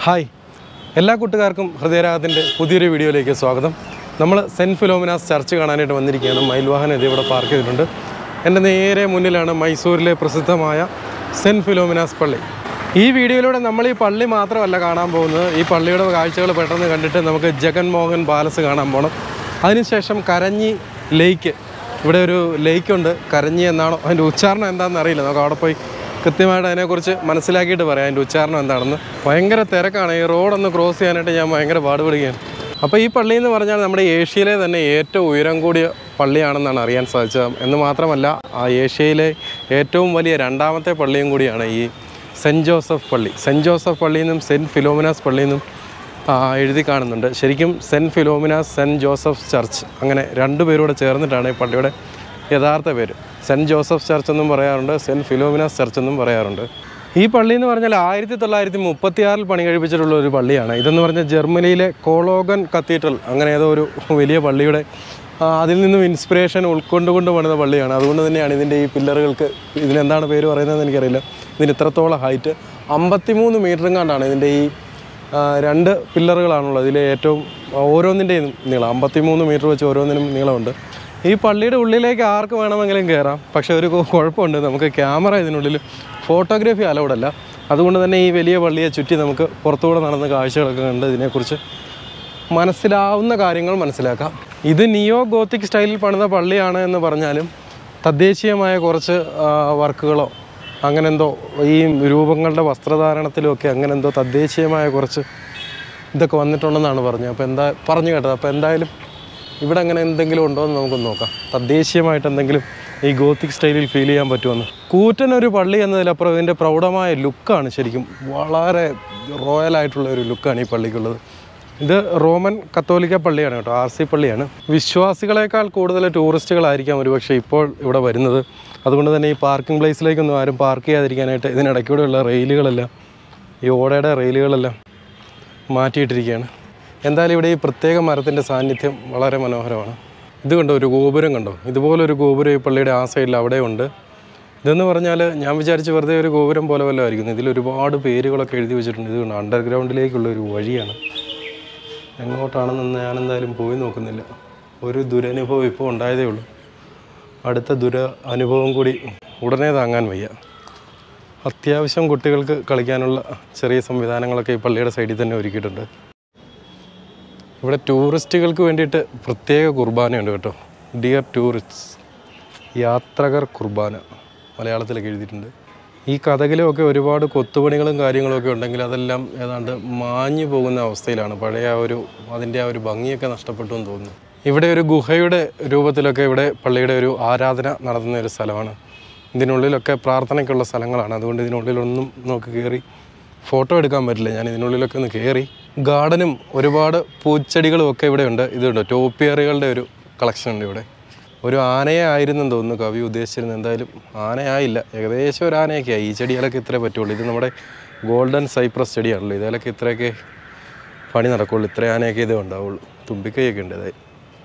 hi എല്ലാ കൂട്ടുകാർക്കും ഹൃദയരാഗത്തിൻ്റെ പുതിയൊരു വീഡിയോയിലേക്ക് സ്വാഗതം നമ്മൾ സെൻറ്റ് ഫിലോമിനാസ് ചർച്ച് കാണാനായിട്ട് വന്നിരിക്കുകയാണ് മയിൽവാഹനം ഇത് ഇവിടെ പാർക്ക് ചെയ്തിട്ടുണ്ട് എൻ്റെ നേരെ മുന്നിലാണ് മൈസൂരിലെ പ്രസിദ്ധമായ സെൻറ്റ് ഫിലോമിനാസ് പള്ളി ഈ വീഡിയോയിലൂടെ നമ്മൾ ഈ പള്ളി മാത്രമല്ല കാണാൻ പോകുന്നത് ഈ പള്ളിയുടെ കാഴ്ചകൾ പെട്ടെന്ന് കണ്ടിട്ട് നമുക്ക് ജഗൻ മോഹൻ പാലസ് കാണാൻ പോകണം അതിനുശേഷം കരഞ്ഞി ലേക്ക് ഇവിടെ ഒരു ലേക്ക് ഉണ്ട് കരഞ്ഞി എന്നാണോ അതിൻ്റെ ഉച്ചാരണം എന്താണെന്ന് അറിയില്ല നമുക്ക് അവിടെ പോയി കൃത്യമായിട്ട് അതിനെക്കുറിച്ച് മനസ്സിലാക്കിയിട്ട് പറയാം അതിൻ്റെ ഉച്ചാരണം എന്താണെന്ന് ഭയങ്കര തിരക്കാണ് ഈ റോഡൊന്ന് ക്രോസ് ചെയ്യാനായിട്ട് ഞാൻ ഭയങ്കര പാടുപെടുകയാണ് അപ്പോൾ ഈ പള്ളി എന്ന് പറഞ്ഞാൽ നമ്മുടെ ഏഷ്യയിലെ തന്നെ ഏറ്റവും ഉയരം കൂടിയ പള്ളിയാണെന്നാണ് അറിയാൻ സാധിച്ചത് എന്ന് മാത്രമല്ല ആ ഏഷ്യയിലെ ഏറ്റവും വലിയ രണ്ടാമത്തെ പള്ളിയും കൂടിയാണ് ഈ സെൻറ്റ് ജോസഫ് പള്ളി സെൻറ്റ് ജോസഫ് പള്ളിയിൽ നിന്നും സെൻറ്റ് ഫിലോമിനാസ് പള്ളിയിൽ നിന്നും ആ, എഴുതി കാണുന്നുണ്ട് ശരിക്കും saint Philomena's saint Joseph church അങ്ങനെ രണ്ട് പേരൂടെ ചേർന്നിട്ടാണ് ഈ പള്ളിയുടെ യഥാർത്ഥ പേര് സെൻറ്റ് ജോസഫ് ചർച്ച് എന്നും പറയാറുണ്ട് സെൻറ്റ് ഫിലോമിനാസ് ചർച്ച് എന്നും പറയാറുണ്ട് ഈ പള്ളി എന്ന് പറഞ്ഞാൽ ആയിരത്തി തൊള്ളായിരത്തി മുപ്പത്തി ആറിൽ പണി കഴിപ്പിച്ചിട്ടുള്ള ഒരു പള്ളിയാണ് ഇതെന്ന് പറഞ്ഞാൽ ജർമ്മനിയിലെ കോളോഗൻ കത്തീഡ്രൽ അങ്ങനെ ഏതോ ഒരു വലിയ പള്ളിയുടെ ആ, അതിൽ നിന്നും ഇൻസ്പിറേഷൻ ഉൾക്കൊണ്ടുകൊണ്ട് പണിത പള്ളിയാണ് അതുകൊണ്ട് തന്നെയാണ് ഇതിൻ്റെ ഈ പില്ലറുകൾക്ക് ഇതിനെന്താണ് പേര് പറയുന്നതെന്ന് എനിക്കറിയില്ല ഇതിന് ഇത്രത്തോളം ഹൈറ്റ് അമ്പത്തിമൂന്ന് മീറ്ററും കണ്ടാണ് ഇതിൻ്റെ ഈ ആ, രണ്ട് പില്ലറുകളാണുള്ളത് ഇതിലെ ഏറ്റവും ഓരോന്നിൻ്റെയും നീളം അമ്പത്തിമൂന്ന് മീറ്റർ വെച്ച് ഓരോന്നിനും നീളമുണ്ട് ഈ പള്ളിയുടെ ഉള്ളിലേക്ക് ആർക്ക് വേണമെങ്കിലും കയറാം പക്ഷേ ഒരു കു- കുഴപ്പമുണ്ട് നമുക്ക് ക്യാമറ ഇതിനുള്ളിൽ ഫോട്ടോഗ്രാഫി അലൗഡല്ല അതുകൊണ്ട് തന്നെ ഈ വലിയ പള്ളിയെ ചുറ്റി നമുക്ക് പുറത്തുകൂടെ നടന്ന കാഴ്ചകളൊക്കെ കണ്ട് ഇതിനെക്കുറിച്ച് മനസ്സിലാവുന്ന കാര്യങ്ങൾ മനസ്സിലാക്കാം ഇത് നിയോ ഗോത്തിക് സ്റ്റൈലിൽ പണിത പള്ളിയാണ് എന്ന് പറഞ്ഞാലും തദ്ദേശീയമായ കുറച്ച് ആ, വർക്കുകളോ അങ്ങനെന്തോ ഈ രൂപങ്ങളുടെ വസ്ത്രധാരണത്തിലുമൊക്കെ അങ്ങനെന്തോ തദ്ദേശീയമായ കുറച്ച് ഇതൊക്കെ വന്നിട്ടുണ്ടെന്നാണ് പറഞ്ഞത് അപ്പോൾ എന്താ പറഞ്ഞു കേട്ടത് അപ്പോൾ എന്തായാലും ഇവിടെ അങ്ങനെ എന്തെങ്കിലും ഉണ്ടോ എന്ന് നമുക്കൊന്ന് നോക്കാം തദ്ദേശീയമായിട്ട് എന്തെങ്കിലും ഈ ഗോത്തിക് സ്റ്റൈലിൽ ഫീൽ ചെയ്യാൻ പറ്റുമെന്ന് കൂറ്റനൊരു പള്ളി എന്നതിലപ്പുറം ഇതിൻ്റെ പ്രൗഢമായ ലുക്കാണ് ശരിക്കും വളരെ റോയൽ ആയിട്ടുള്ള ഒരു ലുക്കാണ് ഈ പള്ളിക്കുള്ളത് ഇത് റോമൻ കത്തോലിക്ക പള്ളിയാണ് കേട്ടോ ആർ സി പള്ളിയാണ് വിശ്വാസികളെക്കാൾ കൂടുതൽ ടൂറിസ്റ്റുകളായിരിക്കാം ഒരുപക്ഷെ ഇപ്പോൾ ഇവിടെ വരുന്നത് അതുകൊണ്ട് തന്നെ ഈ പാർക്കിംഗ് പ്ലേസിലേക്കൊന്നും ആരും പാർക്ക് ചെയ്യാതിരിക്കാനായിട്ട് ഇതിനിടയ്ക്കൂടെയുള്ള റെയിലുകളെല്ലാം ഈ ഓടയുടെ റെയിലുകളെല്ലാം മാറ്റിയിട്ടിരിക്കുകയാണ് എന്തായാലും ഇവിടെ ഈ പ്രത്യേക മരത്തിൻ്റെ സാന്നിധ്യം വളരെ മനോഹരമാണ് ഇത് കണ്ടോ ഒരു ഗോപുരം കണ്ടോ ഇതുപോലൊരു ഗോപുരം ഈ പള്ളിയുടെ ആ സൈഡിൽ അവിടെ ഉണ്ട് ഇതെന്ന് പറഞ്ഞാൽ ഞാൻ വിചാരിച്ച് വെറുതെ ഒരു ഗോപുരം പോലെ വല്ല ആയിരിക്കുന്നു ഇതിൽ ഒരുപാട് പേരുകളൊക്കെ എഴുതി വെച്ചിട്ടുണ്ട് ഇത് കണ്ടോ അണ്ടർഗ്രൗണ്ടിലേക്കുള്ള ഒരു വഴിയാണ് എങ്ങോട്ടാണെന്ന് ഞാൻ എന്തായാലും പോയി നോക്കുന്നില്ല ഒരു ദുരനുഭവം ഇപ്പോൾ ഉണ്ടായതേ ഉള്ളൂ അടുത്ത ദുര അനുഭവം കൂടി ഉടനെ താങ്ങാൻ വയ്യ അത്യാവശ്യം കുട്ടികൾക്ക് കളിക്കാനുള്ള ചെറിയ സംവിധാനങ്ങളൊക്കെ ഈ പള്ളിയുടെ സൈഡിൽ തന്നെ ഒരുക്കിയിട്ടുണ്ട് ഇവിടെ ടൂറിസ്റ്റുകൾക്ക് വേണ്ടിയിട്ട് പ്രത്യേക കുർബാനയുണ്ട് കേട്ടോ ഡിയർ ടൂറിസ്റ്റ്സ് യാത്രകർ കുർബാന മലയാളത്തിലൊക്കെ എഴുതിയിട്ടുണ്ട് ഈ കഥകിലുമൊക്കെ ഒരുപാട് കൊത്തുപണികളും കാര്യങ്ങളൊക്കെ ഉണ്ടെങ്കിൽ അതെല്ലാം ഏതാണ്ട് മാഞ്ഞു പോകുന്ന അവസ്ഥയിലാണ് പഴയ ആ ഒരു അതിൻ്റെ ആ ഒരു ഭംഗിയൊക്കെ നഷ്ടപ്പെട്ടു എന്ന് തോന്നുന്നു ഇവിടെ ഒരു ഗുഹയുടെ രൂപത്തിലൊക്കെ ഇവിടെ പള്ളിയുടെ ഒരു ആരാധന നടത്തുന്ന ഒരു സ്ഥലമാണ് ഇതിനുള്ളിലൊക്കെ പ്രാർത്ഥനയ്ക്കുള്ള സ്ഥലങ്ങളാണ് അതുകൊണ്ട് ഇതിനുള്ളിലൊന്നും നമുക്ക് കയറി ഫോട്ടോ എടുക്കാൻ പറ്റില്ല ഞാൻ ഇതിനുള്ളിലൊക്കെ ഒന്ന് കയറി ഗാർഡനും ഒരുപാട് പൂച്ചെടികളും ഒക്കെ ഇവിടെ ഉണ്ട് ഇതുണ്ട് ടോപ്പിയറുകളുടെ ഒരു കളക്ഷൻ ഉണ്ട് ഇവിടെ ഒരു ആനയെ ആയിരുന്നെന്ന് തോന്നുന്നു കവി ഉദ്ദേശിച്ചിരുന്നത് എന്തായാലും ആനയായില്ല ഏകദേശം ഒരു ആനയൊക്കെ ആയി ഈ ചെടികളൊക്കെ ഇത്രേ പറ്റുള്ളൂ ഇത് നമ്മുടെ ഗോൾഡൻ സൈപ്രസ് ചെടിയാണല്ലോ ഇതിലൊക്കെ ഇത്രയൊക്കെ പണി നടക്കുള്ളൂ ഇത്ര ആനയൊക്കെ ഇതേ ഉണ്ടാവുള്ളൂ തുമ്പിക്കൈയൊക്കെ ഉണ്ട് ഇതായി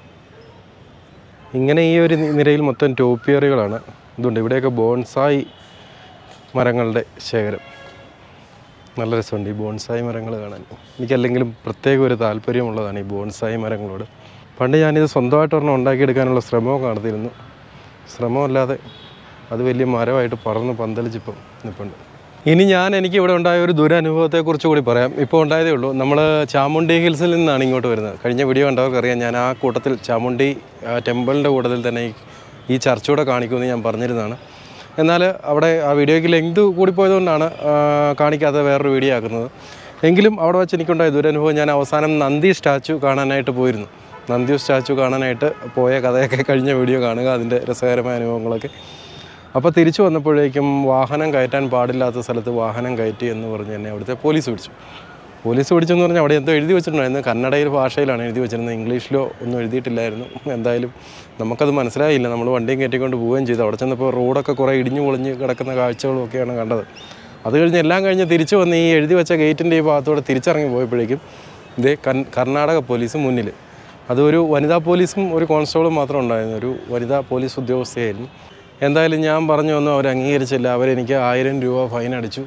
ഇങ്ങനെ ഈ ഒരു നി- നിരയിൽ മൊത്തം ടോപ്പിയറുകളാണ് ഇതുണ്ട് ഇവിടെയൊക്കെ ബോൺസായി മരങ്ങളുടെ ശേഖരം നല്ല രസമുണ്ട് ഈ ബോൺസായി മരങ്ങൾ കാണാൻ എനിക്കല്ലെങ്കിലും പ്രത്യേക ഒരു താല്പര്യമുള്ളതാണ് ഈ ബോൺസായി മരങ്ങളോട് പണ്ട് ഞാനിത് സ്വന്തമായിട്ട് ഒരെണ്ണം ഉണ്ടാക്കിയെടുക്കാനുള്ള ശ്രമമൊക്കെ നടത്തിയിരുന്നു ശ്രമമല്ലാതെ അത് വലിയ മരമായിട്ട് പറന്ന് പന്തലിച്ചിപ്പം നിൽപ്പുണ്ട് ഇനി ഞാൻ എനിക്ക് ഇവിടെ ഉണ്ടായ ഒരു ദുരനുഭവത്തെക്കുറിച്ച് കൂടി പറയാം ഇപ്പോൾ ഉണ്ടായതേ ഉള്ളൂ നമ്മൾ ചാമുണ്ടി ഹിൽസിൽ നിന്നാണ് ഇങ്ങോട്ട് വരുന്നത് കഴിഞ്ഞ വീഡിയോ കണ്ടവർക്ക് അറിയാം ഞാൻ ആ കൂട്ടത്തിൽ ചാമുണ്ടി ടെമ്പിളിൻ്റെ കൂട്ടത്തിൽ തന്നെ ഈ ഈ ചർച്ചൂടെ കാണിക്കുമെന്ന് ഞാൻ പറഞ്ഞിരുന്നതാണ് എന്നാൽ അവിടെ ആ വീഡിയോയ്ക്ക് ലെങ്ത് കൂടിപ്പോയതുകൊണ്ടാണ് ആ, കാണിക്കാതെ വേറൊരു വീഡിയോ ആക്കുന്നത് എങ്കിലും അവിടെ വെച്ച് എനിക്കുണ്ടായ ദുരനുഭവം ഞാൻ അവസാനം നന്ദി സ്റ്റാച്ചു കാണാനായിട്ട് പോയിരുന്നു നന്ദി സ്റ്റാച്ചു കാണാനായിട്ട് പോയ കഥയൊക്കെ കഴിഞ്ഞ വീഡിയോ കാണുക അതിൻ്റെ രസകരമായ അനുഭവങ്ങളൊക്കെ അപ്പോൾ തിരിച്ചു വന്നപ്പോഴേക്കും വാഹനം കയറ്റാൻ പാടില്ലാത്ത സ്ഥലത്ത് വാഹനം കയറ്റി എന്ന് പറഞ്ഞ് എന്നെ അവിടുത്തെ പോലീസ് പിടിച്ചു പോലീസ് പിടിച്ചെന്ന് പറഞ്ഞാൽ അവിടെ എന്തോ എഴുതി വെച്ചിട്ടുണ്ടായിരുന്നു കന്നഡയിൽ ഭാഷയിലാണ് എഴുതി വെച്ചിരുന്നത് ഇംഗ്ലീഷിലോ ഒന്നും എഴുതിയിട്ടില്ലായിരുന്നു എന്തായാലും നമുക്കത് മനസ്സിലായില്ല നമ്മൾ വണ്ടിയും കയറ്റിക്കൊണ്ട് പോവുകയും ചെയ്തു അവിടെ ചെന്നപ്പോൾ റോഡൊക്കെ കുറേ ഇടിഞ്ഞു പൊളിഞ്ഞ് കിടക്കുന്ന കാഴ്ചകളും ഒക്കെയാണ് കണ്ടത് അത് കഴിഞ്ഞ് എല്ലാം കഴിഞ്ഞ് തിരിച്ചു വന്ന് ഈ എഴുതി വെച്ച ഗേറ്റിൻ്റെ ഈ ഭാഗത്തൂടെ തിരിച്ചിറങ്ങി പോയപ്പോഴേക്കും ഇതേ കൻ കർണാടക പോലീസ് മുന്നിൽ അതൊരു വനിതാ പോലീസും ഒരു കോൺസ്റ്റബിളും മാത്രം ഉണ്ടായിരുന്നു ഒരു വനിതാ പോലീസ് ഉദ്യോഗസ്ഥയായിരുന്നു എന്തായാലും ഞാൻ പറഞ്ഞു ഒന്നും അവർ അംഗീകരിച്ചില്ല അവരെനിക്ക് ആയിരം രൂപ ഫൈൻ അടിച്ചു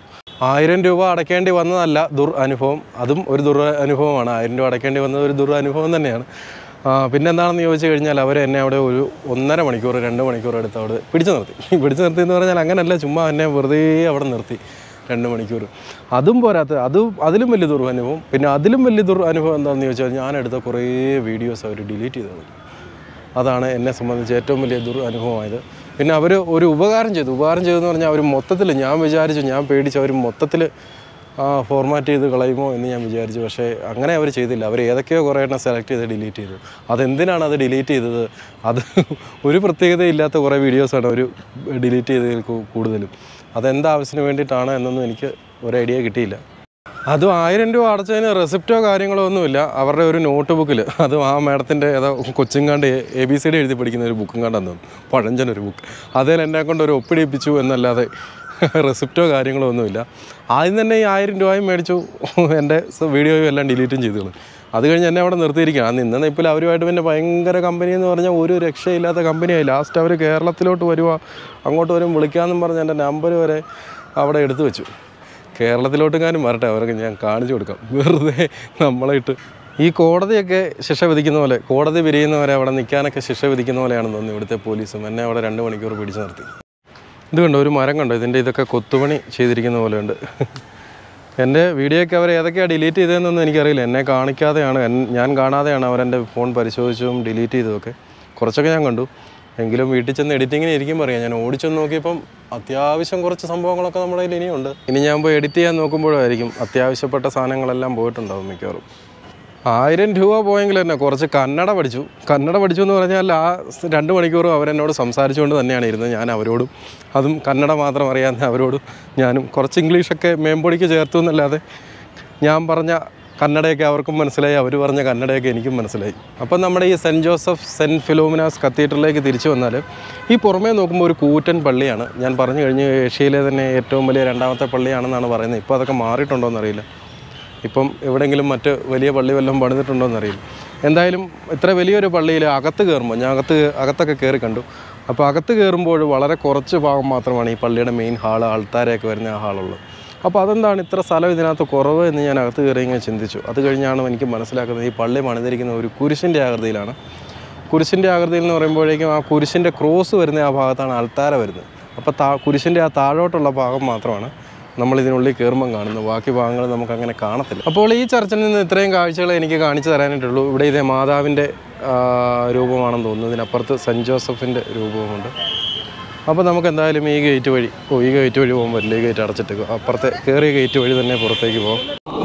ആയിരം രൂപ അടയ്ക്കേണ്ടി വന്നതല്ല ദുർ അനുഭവം അതും ഒരു ദുർ അനുഭവമാണ് ആയിരം രൂപ അടയ്ക്കേണ്ടി വന്നത് ഒരു ദുർ അനുഭവം തന്നെയാണ് ആ, പിന്നെ എന്താണെന്ന് ചോദിച്ചു കഴിഞ്ഞാൽ അവർ എന്നെ അവിടെ ഒരു ഒന്നര മണിക്കൂർ രണ്ട് മണിക്കൂർ എടുത്ത് അവിടെ പിടിച്ചു നിർത്തി പിടിച്ചു നിർത്തി എന്ന് പറഞ്ഞാൽ അങ്ങനല്ല ചുമ്മാ എന്നെ വെറുതെ അവിടെ നിർത്തി രണ്ട് മണിക്കൂർ അതും പോരാത്ത അത് അതിലും വലിയ ദുർ അനുഭവം പിന്നെ അതിലും വലിയ ദുർ അനുഭവം എന്താണെന്ന് ചോദിച്ചാൽ ഞാൻ എടുത്ത കുറേ വീഡിയോസ് അവർ ഡിലീറ്റ് ചെയ്ത് കളഞ്ഞു അതാണ് എന്നെ സംബന്ധിച്ച് ഏറ്റവും വലിയ ദുർ അനുഭവമായത് പിന്നെ അവർ ഒരു ഉപകാരം ചെയ്തു ഉപകാരം ചെയ്തെന്ന് പറഞ്ഞാൽ അവർ മൊത്തത്തിൽ ഞാൻ വിചാരിച്ചു ഞാൻ പേടിച്ചു അവർ മൊത്തത്തിൽ ഫോർമാറ്റ് ചെയ്ത് കളയുമോ എന്ന് ഞാൻ വിചാരിച്ചു പക്ഷേ അങ്ങനെ അവർ ചെയ്തില്ല അവർ ഏതൊക്കെയോ കുറേ എണ്ണം സെലക്ട് ചെയ്ത് ഡിലീറ്റ് ചെയ്തു അതെന്തിനാണ് അത് ഡിലീറ്റ് ചെയ്തത് അത് ഒരു പ്രത്യേകതയില്ലാത്ത കുറേ വീഡിയോസാണ് അവർ ഡിലീറ്റ് ചെയ്തതിൽ കൂ- കൂടുതലും അതെന്താവശ്യത്തിന് വേണ്ടിയിട്ടാണ് എന്നൊന്നും എനിക്ക് ഒരു ഐഡിയ കിട്ടിയില്ല അതും ആയിരം രൂപ അടച്ചതിന് റെസിപ്റ്റോ കാര്യങ്ങളോ ഒന്നുമില്ല അവരുടെ ഒരു നോട്ട് ബുക്കിൽ അതും ആ മേഡത്തിൻ്റെ ഏതോ കൊച്ചിങ്ങാണ്ട് എ ബി സി ഡി എഴുതി പഠിക്കുന്ന ഒരു ബുക്കും കണ്ടെന്ന് തോന്നുന്നു പഴഞ്ചനൊരു ബുക്ക് അതിൽ എന്നെ കൊണ്ട് ഒരു ഒപ്പിടിപ്പിച്ചു എന്നല്ലാതെ റെസിപ്റ്റോ കാര്യങ്ങളോ ഒന്നുമില്ല ആദ്യം തന്നെ ഈ ആയിരം രൂപയും മേടിച്ചു എൻ്റെ സ- വീഡിയോയും എല്ലാം ഡിലീറ്റും ചെയ്തു അത് കഴിഞ്ഞ് എന്നെ അവിടെ നിർത്തിയിരിക്കുകയാണ് അന്ന് ഇന്ന ഇപ്പോൾ അവരുമായിട്ട് പിന്നെ ഭയങ്കര കമ്പനി എന്ന് പറഞ്ഞാൽ ഒരു രക്ഷയില്ലാത്ത കമ്പനിയായി ലാസ്റ്റ് അവർ കേരളത്തിലോട്ട് വരുക അങ്ങോട്ട് വരും വിളിക്കാമെന്നും പറഞ്ഞ് എൻ്റെ നമ്പർ വരെ അവിടെ എടുത്തു വെച്ചു കേരളത്തിലോട്ടെങ്ങാനും വരട്ടെ അവർക്ക് ഞാൻ കാണിച്ചു കൊടുക്കാം വെറുതെ നമ്മളെ ഇട്ട് ഈ കോടതിയൊക്കെ ശിക്ഷ വിധിക്കുന്ന പോലെ കോടതി പിരിയുന്നവരെ അവിടെ നിൽക്കാനൊക്കെ ശിക്ഷ വിധിക്കുന്ന പോലെയാണെന്ന് തോന്നുന്നു ഇവിടുത്തെ പോലീസും എന്നെ അവിടെ രണ്ട് മണിക്കൂർ പിടിച്ചു നിർത്തി ഇത് കണ്ടോ ഒരു മരം കണ്ടോ ഇതിൻ്റെ ഇതൊക്കെ കൊത്തുപണി ചെയ്തിരിക്കുന്ന പോലെയുണ്ട് എൻ്റെ വീഡിയോ ഒക്കെ അവർ ഏതൊക്കെയാണ് ഡിലീറ്റ് ചെയ്തതെന്നൊന്നും എനിക്കറിയില്ല എന്നെ കാണിക്കാതെയാണ് എൻ- ഞാൻ കാണാതെയാണ് അവരെൻ്റെ ഫോൺ പരിശോധിച്ചതും ഡിലീറ്റ് ചെയ്തതൊക്കെ കുറച്ചൊക്കെ ഞാൻ കണ്ടു എങ്കിലും വീട്ടിൽ ചെന്ന് എഡിറ്റിങ്ങിന് ഇരിക്കും പറയാം ഞാൻ ഓടിച്ചെന്ന് നോക്കിയപ്പം അത്യാവശ്യം കുറച്ച് സംഭവങ്ങളൊക്കെ നമ്മുടെ കയ്യിൽ ഇനിയുണ്ട് ഇനി ഞാൻ പോയി എഡിറ്റ് ചെയ്യാൻ നോക്കുമ്പോഴായിരിക്കും അത്യാവശ്യപ്പെട്ട സാധനങ്ങളെല്ലാം പോയിട്ടുണ്ടാവും മിക്കവാറും ആയിരം രൂപ പോയെങ്കിൽ തന്നെ കുറച്ച് കന്നഡ പഠിച്ചു കന്നഡ പഠിച്ചു എന്ന് പറഞ്ഞാൽ ആ സ് രണ്ട് മണിക്കൂറും അവരെന്നോട് സംസാരിച്ചുകൊണ്ട് തന്നെയാണ് ഇരുന്നത് ഞാൻ അവരോടും അതും കന്നഡ മാത്രം അറിയാവുന്ന അവരോടും ഞാനും കുറച്ച് ഇംഗ്ലീഷൊക്കെ മേമ്പൊടിക്ക് ചേർത്തു എന്നല്ലാതെ ഞാൻ പറഞ്ഞ കന്നഡയൊക്കെ അവർക്കും മനസ്സിലായി അവർ പറഞ്ഞ കന്നഡയൊക്കെ എനിക്കും മനസ്സിലായി അപ്പം നമ്മുടെ ഈ സെൻറ്റ് ജോസഫ് സെൻറ്റ് ഫിലോമിനാസ് കത്തീഡ്രലിലേക്ക് തിരിച്ചു വന്നാൽ ഈ പുറമേ നോക്കുമ്പോൾ ഒരു കൂറ്റൻ പള്ളിയാണ് ഞാൻ പറഞ്ഞു കഴിഞ്ഞ് ഏഷ്യയിലെ തന്നെ ഏറ്റവും വലിയ രണ്ടാമത്തെ പള്ളിയാണെന്നാണ് പറയുന്നത് ഇപ്പോൾ അതൊക്കെ മാറിയിട്ടുണ്ടോ എന്നറിയില്ല ഇപ്പം എവിടെയെങ്കിലും മറ്റ് വലിയ പള്ളി വല്ലതും പണിതിട്ടുണ്ടോ എന്നറിയില്ല എന്തായാലും ഇത്ര വലിയൊരു പള്ളിയിൽ അകത്ത് കയറുമ്പോൾ ഞാൻ അകത്ത് അകത്തൊക്കെ കയറി കണ്ടു അപ്പോൾ അകത്ത് കയറുമ്പോൾ വളരെ കുറച്ച് ഭാഗം മാത്രമാണ് ഈ പള്ളിയുടെ മെയിൻ ഹാള് ആൾത്താരെയൊക്കെ വരുന്ന ആ ഹാളുള്ളത് അപ്പോൾ അതെന്താണ് ഇത്ര സ്ഥലം ഇതിനകത്ത് കുറവ് എന്ന് ഞാൻ അകത്ത് കയറി ഇങ്ങനെ ചിന്തിച്ചു അത് കഴിഞ്ഞാണ് എനിക്ക് മനസ്സിലാക്കുന്നത് ഈ പള്ളി പണിതിരിക്കുന്ന ഒരു കുരിശിൻ്റെ ആകൃതിയിലാണ് കുരിശിൻ്റെ ആകൃതിയിൽ എന്ന് പറയുമ്പോഴേക്കും ആ കുരിശിൻ്റെ ക്രോസ് വരുന്ന ആ ഭാഗത്താണ് അൾത്താര വരുന്നത് അപ്പോൾ താ കുരിശിൻ്റെ ആ താഴോട്ടുള്ള ഭാഗം മാത്രമാണ് നമ്മൾ ഇതിനുള്ളിൽ കയറുമ്പം കാണുന്നത് ബാക്കി ഭാഗങ്ങൾ നമുക്ക് അങ്ങനെ കാണത്തില്ല അപ്പോൾ ഈ ചർച്ചിൽ നിന്ന് ഇത്രയും കാഴ്ചകൾ എനിക്ക് കാണിച്ചു തരാനായിട്ടുള്ളൂ ഇവിടെ ഇതേ മാതാവിൻ്റെ ആ, രൂപമാണെന്ന് തോന്നുന്നു ഇതിനപ്പുറത്ത് സെൻറ്റ് ജോസഫിൻ്റെ രൂപവുമുണ്ട് അപ്പോൾ നമുക്ക് എന്തായാലും ഈ ഗേറ്റ് വഴി ഓ ഈ ഗേറ്റ് വഴി പോകുമ്പോൾ വലിയ ഗേറ്റ് അടച്ചിട്ടേക്കും അപ്പുറത്തെ കയറിയ ഗേറ്റ് വഴി തന്നെ പുറത്തേക്ക് പോകാം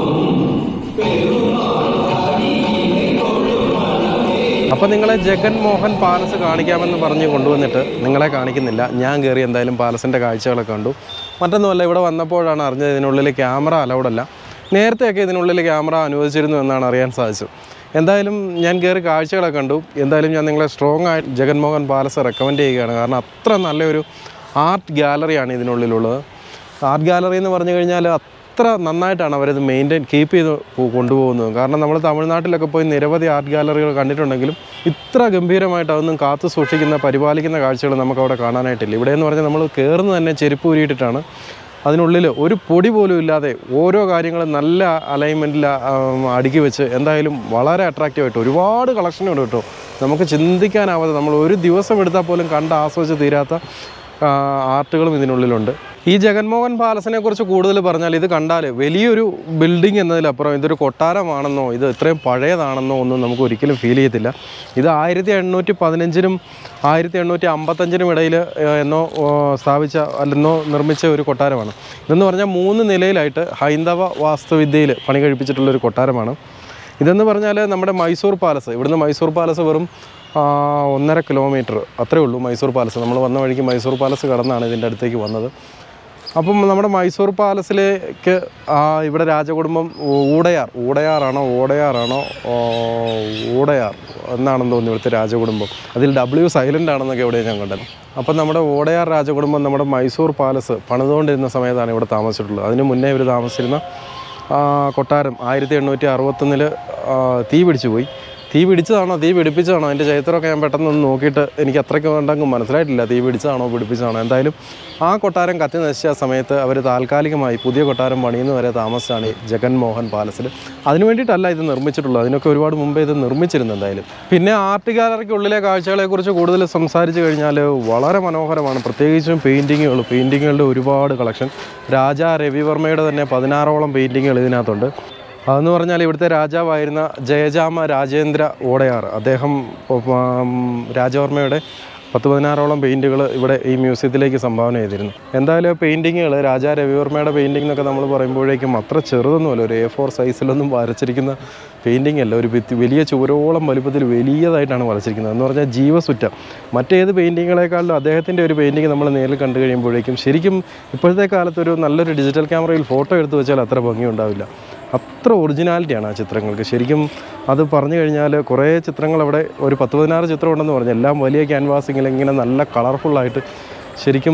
അപ്പോൾ നിങ്ങളെ ജഗൻ മോഹൻ പാലസ് കാണിക്കാമെന്ന് പറഞ്ഞ് കൊണ്ടുവന്നിട്ട് നിങ്ങളെ കാണിക്കുന്നില്ല ഞാൻ കയറി എന്തായാലും പാലസിൻ്റെ കാഴ്ചകളൊക്കെ കണ്ടു മറ്റൊന്നുമല്ല ഇവിടെ വന്നപ്പോഴാണ് അറിഞ്ഞത് ഇതിനുള്ളിൽ ക്യാമറ അലൗഡ് അല്ല നേരത്തെയൊക്കെ ഇതിനുള്ളിൽ ക്യാമറ അനുവദിച്ചിരുന്നു എന്നാണ് അറിയാൻ സാധിച്ചത് എന്തായാലും ഞാൻ കയറി കാഴ്ചകളൊക്കെ കണ്ടു എന്തായാലും ഞാൻ നിങ്ങളെ സ്ട്രോങ് ആയിട്ട് ജഗൻമോഹൻ പാലസ് റെക്കമെൻഡ് ചെയ്യുകയാണ് കാരണം അത്ര നല്ലൊരു ആർട്ട് ഗാലറിയാണ് ഇതിനുള്ളിലുള്ളത് ആർട്ട് ഗാലറി എന്ന് പറഞ്ഞു കഴിഞ്ഞാൽ അത്ര നന്നായിട്ടാണ് അവരത് മെയിൻറ്റെയിൻ കീപ്പ് ചെയ്ത് പോ- കൊണ്ടുപോകുന്നത് കാരണം നമ്മൾ തമിഴ്നാട്ടിലൊക്കെ പോയി നിരവധി ആർട്ട് ഗാലറികൾ കണ്ടിട്ടുണ്ടെങ്കിലും ഇത്ര ഗംഭീരമായിട്ട് അതൊന്നും കാത്തു സൂക്ഷിക്കുന്ന പരിപാലിക്കുന്ന കാഴ്ചകൾ നമുക്ക് അവിടെ കാണാനായിട്ടില്ല ഇവിടെ എന്ന് പറഞ്ഞാൽ നമ്മൾ കയറുന്ന തന്നെ ചെരുപ്പ് ഊരിയിട്ടിട്ടാണ് അതിനുള്ളിൽ ഒരു പൊടി പോലും ഇല്ലാതെ ഓരോ കാര്യങ്ങളും നല്ല അലൈൻമെൻറ്റിൽ അടുക്കി വെച്ച് എന്തായാലും വളരെ അട്രാക്റ്റീവായിട്ട് ഒരുപാട് കളക്ഷനുണ്ട് കേട്ടോ നമുക്ക് ചിന്തിക്കാനാവാതെ നമ്മൾ ഒരു ദിവസം എടുത്താൽ പോലും കണ്ട് ആസ്വദിച്ച് തീരാത്ത ആ, ആർട്ടുകളും ഇതിനുള്ളിലുണ്ട് ഈ ജഗൻമോഹൻ പാലസിനെ കുറിച്ച് കൂടുതൽ പറഞ്ഞാൽ ഇത് കണ്ടാൽ വലിയൊരു ബിൽഡിംഗ് എന്നതിലപ്പുറം ഇതൊരു കൊട്ടാരമാണെന്നോ ഇത് ഇത്രയും പഴയതാണെന്നോ ഒന്നും നമുക്ക് ഒരിക്കലും ഫീൽ ചെയ്യത്തില്ല ഇത് ആയിരത്തി എണ്ണൂറ്റി പതിനഞ്ചിനും ആയിരത്തി എണ്ണൂറ്റി അമ്പത്തഞ്ചിനും ഇടയിൽ എന്നോ ഓ, സ്ഥാപിച്ച അല്ലെന്നോ നിർമ്മിച്ച ഒരു കൊട്ടാരമാണ് ഇതെന്ന് പറഞ്ഞാൽ മൂന്ന് നിലയിലായിട്ട് ഹൈന്ദവ വാസ്തുവിദ്യയിൽ പണി കഴിപ്പിച്ചിട്ടുള്ളൊരു കൊട്ടാരമാണ് ഇതെന്ന് പറഞ്ഞാൽ നമ്മുടെ മൈസൂർ പാലസ് ഇവിടുന്ന് മൈസൂർ പാലസ് വെറും ആ, ഒന്നര കിലോമീറ്റർ അത്രേ ഉള്ളൂ മൈസൂർ പാലസ് നമ്മൾ വന്ന വഴിക്ക് മൈസൂർ പാലസ് കടന്നാണ് ഇതിൻ്റെ അടുത്തേക്ക് വന്നത് അപ്പം നമ്മുടെ മൈസൂർ പാലസിലേക്ക് ആ, ഇവിടെ രാജകുടുംബം ഊടയാർ ഊടയാറാണോ ഓടയാറാണോ ഓ, ഊടയാർ എന്നാണെന്ന് തോന്നുന്നു ഇവിടുത്തെ രാജകുടുംബം അതിൽ ഡബ്ല്യു സൈലൻ്റ് ആണെന്നൊക്കെ ഇവിടെ ഞാൻ കണ്ടത് അപ്പം നമ്മുടെ ഓടയാർ രാജകുടുംബം നമ്മുടെ മൈസൂർ പാലസ് പണിതുകൊണ്ടിരുന്ന സമയത്താണ് ഇവിടെ താമസിച്ചിട്ടുള്ളത് അതിന് മുന്നേ ഇവർ താമസിച്ചിരുന്ന ആ, കൊട്ടാരം ആയിരത്തി എണ്ണൂറ്റി അറുപത്തൊന്നിൽ തീ പിടിച്ചു പോയി തീ തീ പിടിച്ചതാണോ തീ പിടിപ്പിച്ചതാണോ അതിൻ്റെ ചരിത്രമൊക്കെ ഞാൻ പെട്ടെന്ന് ഒന്ന് നോക്കിയിട്ട് എനിക്ക് അത്രയ്ക്ക് ഉണ്ടെങ്കിൽ മനസ്സിലായിട്ടില്ല തീ പിടിച്ചതാണോ പിടിപ്പിച്ചതാണോ എന്തായാലും ആ കൊട്ടാരം കത്തി നശിച്ച സമയത്ത് അവർ താൽക്കാലികമായി പുതിയ കൊട്ടാരം പണിയുന്ന വരെ താമസിച്ചാണ് ഈ ജഗൻമോഹൻ പാലസിൽ അതിനു വേണ്ടിയിട്ടല്ല ഇത് നിർമ്മിച്ചിട്ടുള്ളത് അതിനൊക്കെ ഒരുപാട് മുമ്പേ ഇത് നിർമ്മിച്ചിരുന്നു എന്തായാലും പിന്നെ ആർട്ട് ഗാലറിക്കുള്ളിലെ കാഴ്ചകളെക്കുറിച്ച് കൂടുതൽ സംസാരിച്ച് കഴിഞ്ഞാൽ വളരെ മനോഹരമാണ് പ്രത്യേകിച്ചും പെയിൻറ്റിങ്ങുകൾ പെയിൻറ്റിങ്ങുകളുടെ ഒരുപാട് കളക്ഷൻ രാജാ രവിവർമ്മയുടെ തന്നെ പതിനാറോളം പെയിൻറ്റിങ്ങുകൾ ഇതിനകത്തുണ്ട് അതെന്ന് പറഞ്ഞാൽ ഇവിടുത്തെ രാജാവായിരുന്ന ജയജാമ രാജേന്ദ്ര ഓടയാർ അദ്ദേഹം ഉം, രാജവർമ്മയുടെ പത്ത് പതിനാറോളം പെയിൻറ്റുകൾ ഇവിടെ ഈ മ്യൂസിയത്തിലേക്ക് സംഭാവന ചെയ്തിരുന്നു എന്തായാലും പെയിൻറ്റിങ്ങുകൾ രാജാ രവിവർമ്മയുടെ പെയിൻറ്റിംഗ് എന്നൊക്കെ നമ്മൾ പറയുമ്പോഴേക്കും അത്ര ചെറുതൊന്നുമല്ല ഒരു എ ഫോർ സൈസിലൊന്നും വരച്ചിരിക്കുന്ന പെയിൻറ്റിംഗ് അല്ല ഒരു ഭിത്തി വലിയ ചുവരോളം വലുപ്പത്തിൽ വലിയതായിട്ടാണ് വരച്ചിരിക്കുന്നത് എന്ന് പറഞ്ഞാൽ ജീവസുറ്റം മറ്റേത് പെയിൻറ്റിങ്ങുകളെക്കാളും അദ്ദേഹത്തിൻ്റെ ഒരു പെയിൻറ്റിങ് നമ്മൾ നേരിൽ കണ്ടു കഴിയുമ്പോഴേക്കും ശരിക്കും ഇപ്പോഴത്തെ കാലത്ത് ഒരു നല്ലൊരു ഡിജിറ്റൽ ക്യാമറയിൽ ഫോട്ടോ എടുത്ത് വെച്ചാൽ അത്ര ഭംഗി ഉണ്ടാവില്ല അത്ര ഒറിജിനാലിറ്റിയാണ് ആ ചിത്രങ്ങൾക്ക് ശരിക്കും അത് പറഞ്ഞു കഴിഞ്ഞാൽ കുറേ ചിത്രങ്ങൾ അവിടെ ഒരു പത്ത് പതിനാറ് ചിത്രം ഉണ്ടെന്ന് പറഞ്ഞു എല്ലാം വലിയ ക്യാൻവാസിങ്ങിൽ ഇങ്ങനെ നല്ല കളർഫുള്ളായിട്ട് ശരിക്കും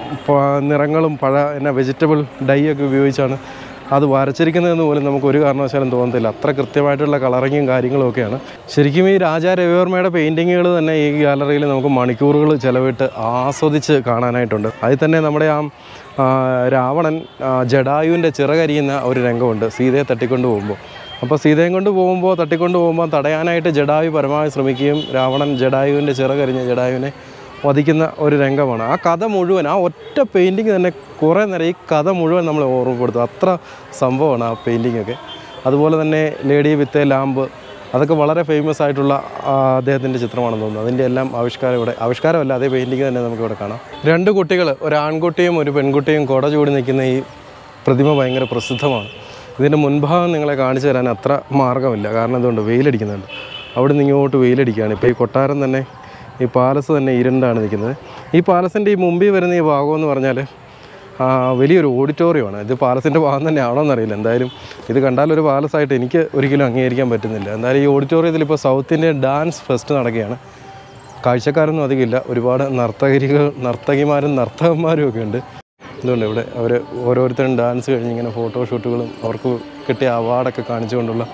പ- നിറങ്ങളും പഴ എന്നാ വെജിറ്റബിൾ ഡൈ ഒക്കെ ഉപയോഗിച്ചാണ് അത് വരച്ചിരിക്കുന്നതെന്ന് പോലും നമുക്ക് ഒരു കാരണവശാലും തോന്നത്തില്ല അത്ര കൃത്യമായിട്ടുള്ള കളറിങ്ങും കാര്യങ്ങളും ഒക്കെയാണ് ശരിക്കും ഈ രാജാ രവിവർമ്മയുടെ പെയിൻറ്റിങ്ങുകൾ തന്നെ ഈ ഗാലറിയിൽ നമുക്ക് മണിക്കൂറുകൾ ചിലവിട്ട് ആസ്വദിച്ച് കാണാനായിട്ടുണ്ട് അതിൽ തന്നെ നമ്മുടെ ആ ആ, രാവണൻ ആ, ജടായുവിൻ്റെ ചിറകരിയുന്ന ഒരു രംഗമുണ്ട് സീതയെ തട്ടിക്കൊണ്ട് പോകുമ്പോൾ അപ്പോൾ സീതയും കൊണ്ട് പോകുമ്പോൾ തട്ടിക്കൊണ്ട് പോകുമ്പോൾ തടയാനായിട്ട് ജഡായു പരമാവധി ശ്രമിക്കുകയും രാവണൻ ജഡായുവിൻ്റെ ചിറകരിഞ്ഞ ജഡായുവിനെ വധിക്കുന്ന ഒരു രംഗമാണ് ആ കഥ മുഴുവൻ ആ ഒറ്റ പെയിൻറ്റിങ് തന്നെ കുറേ നേരം ഈ കഥ മുഴുവൻ നമ്മളെ ഓർമ്മപ്പെടുത്തും അത്ര സംഭവമാണ് ആ പെയിൻറ്റിംഗ് ഒക്കെ അതുപോലെ തന്നെ ലേഡി വിത്ത് എ ലാമ്പ് അതൊക്കെ വളരെ ഫേമസ് ആയിട്ടുള്ള ആ, അദ്ദേഹത്തിൻ്റെ ചിത്രമാണെന്ന് തോന്നുന്നു അതിൻ്റെ എല്ലാം ആവിഷ്കാരം ഇവിടെ ആവിഷ്കാരമല്ല അതേ പെയിൻറ്റിങ് തന്നെ നമുക്കിവിടെ കാണാം രണ്ട് കുട്ടികൾ ഒരു ആൺകുട്ടിയും ഒരു പെൺകുട്ടിയും കുട ചൂടി നിൽക്കുന്ന ഈ പ്രതിമ ഭയങ്കര പ്രസിദ്ധമാണ് ഇതിൻ്റെ മുൻഭാഗം നിങ്ങളെ കാണിച്ചു തരാൻ അത്ര മാർഗ്ഗമില്ല കാരണം എന്തുകൊണ്ട് വെയിലടിക്കുന്നുണ്ട് അവിടെ നിന്ന് ഇങ്ങോട്ട് വെയിലടിക്കുകയാണ് ഇപ്പോൾ ഈ കൊട്ടാരം തന്നെ ഈ പാലസ് തന്നെ ഇരുണ്ടാണ് നിൽക്കുന്നത് ഈ പാലസിൻ്റെ ഈ മുമ്പിൽ വരുന്ന ഈ ഭാഗം എന്ന് പറഞ്ഞാൽ ആ, വലിയൊരു ഓഡിറ്റോറിയമാണ് ഇത് പാലസിൻ്റെ ഭാഗം തന്നെയാണോ എന്നറിയില്ല എന്തായാലും ഇത് കണ്ടാൽ ഒരു പാലസായിട്ട് എനിക്ക് ഒരിക്കലും അംഗീകരിക്കാൻ പറ്റുന്നില്ല എന്തായാലും ഈ ഓഡിറ്റോറിയത്തിൽ ഇപ്പോൾ സൗത്ത് ഇന്ത്യൻ ഡാൻസ് ഫെസ്റ്റ് നടക്കുകയാണ് കാഴ്ചക്കാരൊന്നും അധികമില്ല ഒരുപാട് നർത്തകരികൾ നർത്തകിമാരും നർത്തകന്മാരും ഒക്കെ ഉണ്ട് ഇതുകൊണ്ട് ഇവിടെ അവർ ഓരോരുത്തരും ഡാൻസ് കഴിഞ്ഞ് ഇങ്ങനെ ഫോട്ടോഷൂട്ടുകളും അവർക്ക് കിട്ടിയ അവാർഡൊക്കെ കാണിച്ചുകൊണ്ടുള്ള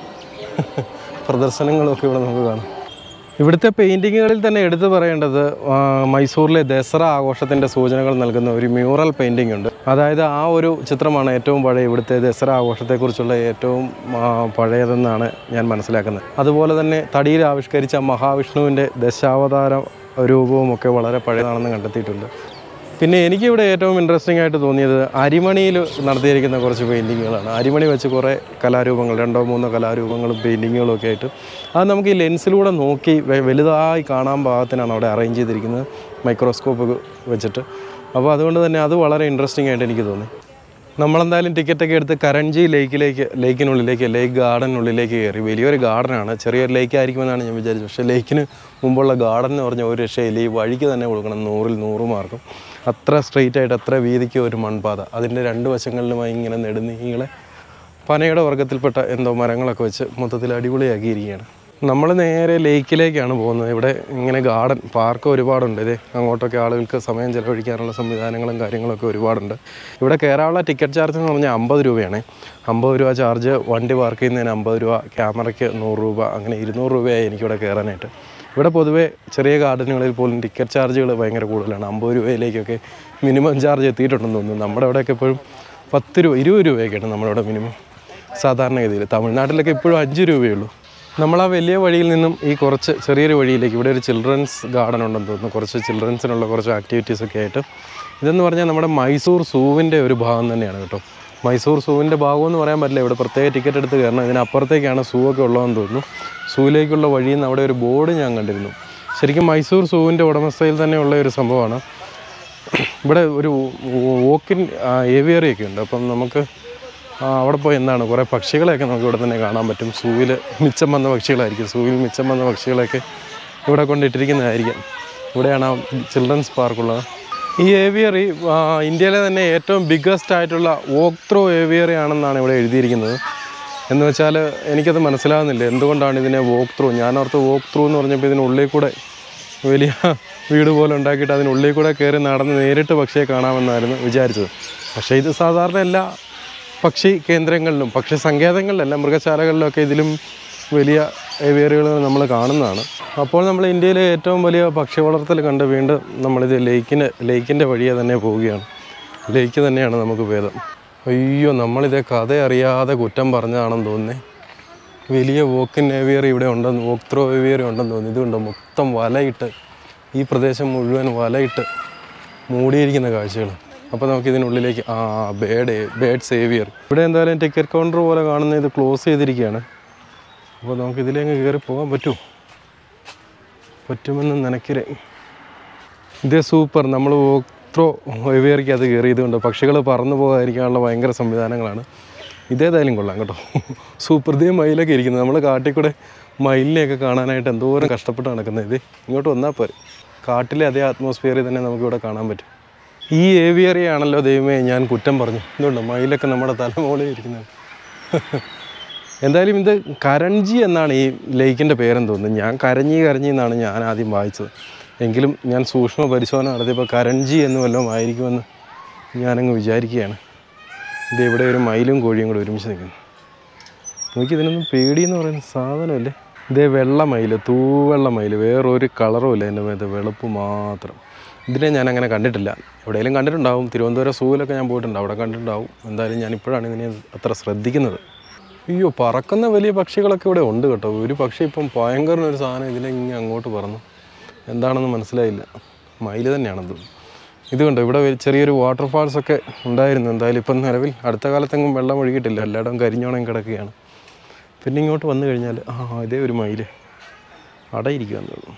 പ്രദർശനങ്ങളും ഒക്കെ ഇവിടെ നമുക്ക് കാണാം ഇവിടുത്തെ പെയിൻറ്റിങ്ങുകളിൽ തന്നെ എടുത്തു പറയേണ്ടത് ആ, മൈസൂരിലെ ദസറ ആഘോഷത്തിൻ്റെ സൂചനകൾ നൽകുന്ന ഒരു മ്യൂറൽ പെയിൻറ്റിംഗ് ഉണ്ട് അതായത് ആ ഒരു ചിത്രമാണ് ഏറ്റവും പഴയ ഇവിടുത്തെ ദസറ ആഘോഷത്തെക്കുറിച്ചുള്ള ഏറ്റവും ആ, പഴയതെന്നാണ് ഞാൻ മനസ്സിലാക്കുന്നത് അതുപോലെ തന്നെ തടിയിൽ ആവിഷ്കരിച്ച മഹാവിഷ്ണുവിൻ്റെ ദശാവതാര രൂപവും ഒക്കെ വളരെ പഴയതാണെന്ന് കണ്ടെത്തിയിട്ടുണ്ട് പിന്നെ എനിക്കിവിടെ ഏറ്റവും ഇൻട്രസ്റ്റിംഗ് ആയിട്ട് തോന്നിയത് അരിമണിയിൽ നടത്തിയിരിക്കുന്ന കുറച്ച് പെയിൻറ്റിങ്ങുകളാണ് അരിമണി വെച്ച് കുറേ കലാരൂപങ്ങൾ രണ്ടോ മൂന്നോ കലാരൂപങ്ങളും പെയിൻറ്റിങ്ങുകളും ഒക്കെ ആയിട്ട് അത് നമുക്ക് ഈ ലെൻസിലൂടെ നോക്കി വെ- വലുതായി കാണാൻ പാകത്തിനാണ് അവിടെ അറേഞ്ച് ചെയ്തിരിക്കുന്നത് മൈക്രോസ്കോപ്പ് വെച്ചിട്ട് അപ്പോൾ അതുകൊണ്ട് തന്നെ അത് വളരെ ഇൻട്രസ്റ്റിംഗ് ആയിട്ട് എനിക്ക് തോന്നി നമ്മളെന്തായാലും ടിക്കറ്റൊക്കെ എടുത്ത് കരൺജി ലേക്കിലേക്ക് ലേക്കിനുള്ളിലേക്ക് ലേക്ക് ഗാർഡനുള്ളിലേക്ക് കയറി വലിയൊരു ഗാർഡനാണ് ചെറിയൊരു ലേക്ക് ആയിരിക്കുമെന്നാണ് ഞാൻ വിചാരിച്ചത് പക്ഷേ ലേക്കിന് മുമ്പുള്ള ഗാർഡൻ എന്ന് പറഞ്ഞ ഒരു രക്ഷയില്ല ഈ വഴിക്ക് തന്നെ കൊടുക്കണം നൂറിൽ നൂറ് മാർക്കും അത്ര സ്ട്രെയിറ്റ് ആയിട്ട് അത്ര വീതിക്ക് ഒരു മൺപാത അതിൻ്റെ രണ്ട് വശങ്ങളിലുമായി ഇങ്ങനെ നെടുനീളെ പനയുടെ വർഗ്ഗത്തിൽപ്പെട്ട എന്തോ മരങ്ങളൊക്കെ വെച്ച് മൊത്തത്തിൽ അടിപൊളിയാക്കിയിരിക്കുകയാണ് നമ്മൾ നേരെ ലേക്കിലേക്കാണ് പോകുന്നത് ഇവിടെ ഇങ്ങനെ ഗാർഡൻ പാർക്ക് ഒരുപാടുണ്ട് ഇതേ അങ്ങോട്ടൊക്കെ ആളുകൾക്ക് സമയം ചെലവഴിക്കാനുള്ള സംവിധാനങ്ങളും കാര്യങ്ങളൊക്കെ ഒരുപാടുണ്ട് ഇവിടെ കയറാനുള്ള ടിക്കറ്റ് ചാർജ് എന്ന് പറഞ്ഞാൽ അമ്പത് രൂപയാണ് അമ്പത് രൂപ ചാർജ് വണ്ടി പാർക്ക് ചെയ്യുന്നതിന് അമ്പത് രൂപ ക്യാമറയ്ക്ക് നൂറ് രൂപ അങ്ങനെ ഇരുന്നൂറ് രൂപയായി എനിക്കിവിടെ കയറാനായിട്ട് ഇവിടെ പൊതുവേ ചെറിയ ഗാർഡനുകളിൽ പോലും ടിക്കറ്റ് ചാർജുകൾ ഭയങ്കര കൂടുതലാണ് അമ്പത് രൂപയിലേക്കൊക്കെ മിനിമം ചാർജ് എത്തിയിട്ടുണ്ടെന്ന് തോന്നുന്നു നമ്മുടെ ഇവിടെയൊക്കെ എപ്പോഴും പത്ത് രൂപ ഇരുപത് രൂപയൊക്കെയാണ് നമ്മുടെ ഇവിടെ മിനിമം സാധാരണഗതിയിൽ തമിഴ്നാട്ടിലൊക്കെ ഇപ്പോഴും അഞ്ച് രൂപയേ ഉള്ളൂ നമ്മൾ ആ വലിയ വഴിയിൽ നിന്നും ഈ കുറച്ച് ചെറിയൊരു വഴിയിലേക്ക് ഇവിടെ ഒരു ചിൽഡ്രൻസ് ഗാർഡൻ ഉണ്ടെന്ന് തോന്നുന്നു കുറച്ച് ചിൽഡ്രൻസിനുള്ള കുറച്ച് ആക്ടിവിറ്റീസ് ഒക്കെ ആയിട്ട് ഇതെന്ന് പറഞ്ഞാൽ നമ്മുടെ മൈസൂർ സൂവിൻ്റെ ഒരു ഭാഗം തന്നെയാണ് കേട്ടോ മൈസൂർ സൂവിൻ്റെ ഭാഗം എന്ന് പറയാൻ പറ്റില്ല ഇവിടെ പ്രത്യേക ടിക്കറ്റ് എടുത്ത് കയറണം ഇതിനപ്പുറത്തേക്കാണ് സൂ ഒക്കെ ഉള്ളതെന്ന് തോന്നുന്നു സൂവിലേക്കുള്ള വഴിയിൽ നിന്ന് അവിടെ ഒരു ബോർഡ് ഞാൻ കണ്ടിരുന്നു ശരിക്കും മൈസൂർ സൂവിൻ്റെ ഉടമസ്ഥയിൽ തന്നെയുള്ള ഒരു സംഭവമാണ് ഇവിടെ ഒരു വോക്കിൻ ഏവിയറി ഒക്കെ ഉണ്ട് അപ്പം നമുക്ക് ആ, അവിടെ പോയി എന്താണ് കുറേ പക്ഷികളെയൊക്കെ നമുക്ക് ഇവിടെ തന്നെ കാണാൻ പറ്റും സൂവിൽ മിച്ചം വന്ന പക്ഷികളായിരിക്കും സൂവിൽ മിച്ചം വന്ന പക്ഷികളെയൊക്കെ ഇവിടെ കൊണ്ടിട്ടിരിക്കുന്നതായിരിക്കും ഇവിടെയാണ് ആ ചിൽഡ്രൻസ് പാർക്കുള്ളത് ഈ ഏവിയറി ആ, ഇന്ത്യയിലെ തന്നെ ഏറ്റവും ബിഗ്ഗസ്റ്റ് ആയിട്ടുള്ള വോക്ക് ത്രോ ഏവിയറി ആണെന്നാണ് ഇവിടെ എഴുതിയിരിക്കുന്നത് എന്ന് വെച്ചാൽ എനിക്കത് മനസ്സിലാകുന്നില്ല എന്തുകൊണ്ടാണ് ഇതിനെ വോക്ക് ത്രൂ ഞാനോർത്ത് വോക്ക് ത്രൂ എന്ന് പറഞ്ഞപ്പോൾ ഇതിനുള്ളിൽ കൂടെ വലിയ വീട് പോലെ ഉണ്ടാക്കിയിട്ട് അതിനുള്ളിൽ കൂടെ കയറി നടന്ന് നേരിട്ട് പക്ഷിയെ കാണാമെന്നായിരുന്നു വിചാരിച്ചത് പക്ഷേ ഇത് സാധാരണ എല്ലാ പക്ഷി കേന്ദ്രങ്ങളിലും പക്ഷി സങ്കേതങ്ങളിലല്ല മൃഗശാലകളിലൊക്കെ ഇതിലും വലിയ ഏവിയറികൾ നമ്മൾ കാണുന്നതാണ് അപ്പോൾ നമ്മൾ ഇന്ത്യയിലെ ഏറ്റവും വലിയ പക്ഷി വളർത്തൽ കണ്ട് വീണ്ടും നമ്മളിത് ലേക്കിന് ലേക്കിൻ്റെ വഴിയെ തന്നെ പോവുകയാണ് ലേക്ക് തന്നെയാണ് നമുക്ക് ഭേദം അയ്യോ നമ്മളിതേ കഥ അറിയാതെ കുറ്റം പറഞ്ഞതാണെന്ന് തോന്നുന്നേ വലിയ വോക്കിൻ ഏവിയറി ഇവിടെ ഉണ്ടെന്ന് വോക്ക് ത്രോ ഏവിയറി ഉണ്ടെന്ന് തോന്നുന്നു ഇതുണ്ട് മൊത്തം വലയിട്ട് ഈ പ്രദേശം മുഴുവൻ വലയിട്ട് മൂടിയിരിക്കുന്ന കാഴ്ചകൾ അപ്പോൾ നമുക്ക് ഇതിനുള്ളിലേക്ക് ആ ബേഡ് ബേഡ് സേവിയർ ഇവിടെ എന്തായാലും ടിക്കറ്റ് കൗണ്ടർ പോലെ കാണുന്ന ഇത് ക്ലോസ് ചെയ്തിരിക്കുകയാണ് അപ്പോൾ നമുക്ക് ഇതിലേക്ക് കയറി പോകാൻ പറ്റുമോ പറ്റുമെന്ന് നനക്കിരെ ഇത് സൂപ്പർ നമ്മൾ വോക്ത്രോ വെവേറിക്ക് അത് കയറിയതുകൊണ്ട് പക്ഷികൾ പറന്നു പോകാതിരിക്കാനുള്ള ഭയങ്കര സംവിധാനങ്ങളാണ് ഇതേതായാലും കൊള്ളാം കേട്ടോ സൂപ്പർ ഇതേ മയിലൊക്കെ ഇരിക്കുന്നത് നമ്മൾ കാട്ടിൽ കൂടെ മയിലിനെയൊക്കെ കാണാനായിട്ട് എന്തോരം കഷ്ടപ്പെട്ട് നടക്കുന്നത് ഇത് ഇങ്ങോട്ട് വന്നാൽ പോരെ കാട്ടിലെ അതേ അറ്റ്മോസ്ഫിയറിൽ തന്നെ നമുക്കിവിടെ കാണാൻ പറ്റും ഈ ഏവിയറി ആണല്ലോ ദൈവമേ ഞാൻ കുറ്റം പറഞ്ഞു എന്തുകൊണ്ട് മയിലൊക്കെ നമ്മുടെ തലമുകളിൽ ഇരിക്കുന്നത് എന്തായാലും ഇത് കരൺജി എന്നാണ് ഈ ലേക്കിൻ്റെ പേരെന്ന് തോന്നുന്നത് ഞാൻ കരഞ്ഞി കരഞ്ഞി എന്നാണ് ഞാൻ ആദ്യം വായിച്ചത് എങ്കിലും ഞാൻ സൂക്ഷ്മ പരിശോധന നടത്തിയപ്പോൾ കരൺജി എന്ന് വല്ലതും ആയിരിക്കുമെന്ന് ഞാനങ്ങ് വിചാരിക്കുകയാണ് ഇത് ഇവിടെ ഒരു മയിലും കോഴിയും കൂടെ ഒരുമിച്ച് നിൽക്കുന്നു നോക്കി ഇതിനൊന്നും പേടിയെന്ന് പറയുന്ന സാധനമല്ലേ ഇതേ വെള്ള മയിൽ തൂവെള്ള മയിൽ വേറൊരു കളറും ഇല്ല എൻ്റെ മേത്ത് വെളുപ്പ് മാത്രം ഇതിനെ ഞാൻ അങ്ങനെ കണ്ടിട്ടില്ല എവിടെയെങ്കിലും കണ്ടിട്ടുണ്ടാവും തിരുവനന്തപുരം സൂവിലൊക്കെ ഞാൻ പോയിട്ടുണ്ട് അവിടെ കണ്ടിട്ടുണ്ടാവും എന്തായാലും ഞാൻ ഇപ്പോഴാണ് ഇതിനെ അത്ര ശ്രദ്ധിക്കുന്നത് അയ്യോ പറക്കുന്ന വലിയ പക്ഷികളൊക്കെ ഇവിടെ ഉണ്ട് കേട്ടോ ഒരു പക്ഷി ഇപ്പം ഭയങ്കര ഒരു സാധനം ഇതിനെ ഇങ്ങനെ അങ്ങോട്ട് പറന്നു എന്താണെന്ന് മനസ്സിലായില്ല മയിൽ തന്നെയാണെന്ന് തോന്നുന്നു ഇത് കണ്ടോ ഇവിടെ ഒരു ചെറിയൊരു വാട്ടർഫാൾസ് ഒക്കെ ഉണ്ടായിരുന്നു എന്തായാലും ഇപ്പം നിലവിൽ അടുത്ത കാലത്തെങ്ങും വെള്ളം ഒഴുകിയിട്ടില്ല എല്ലായിടവും കരിഞ്ഞോണം കിടക്കുകയാണ് പിന്നെ ഇങ്ങോട്ട് വന്നു കഴിഞ്ഞാൽ ആ ഇതേ ഒരു മയിൽ അടയിരിക്കുമെന്ന് തോന്നുന്നു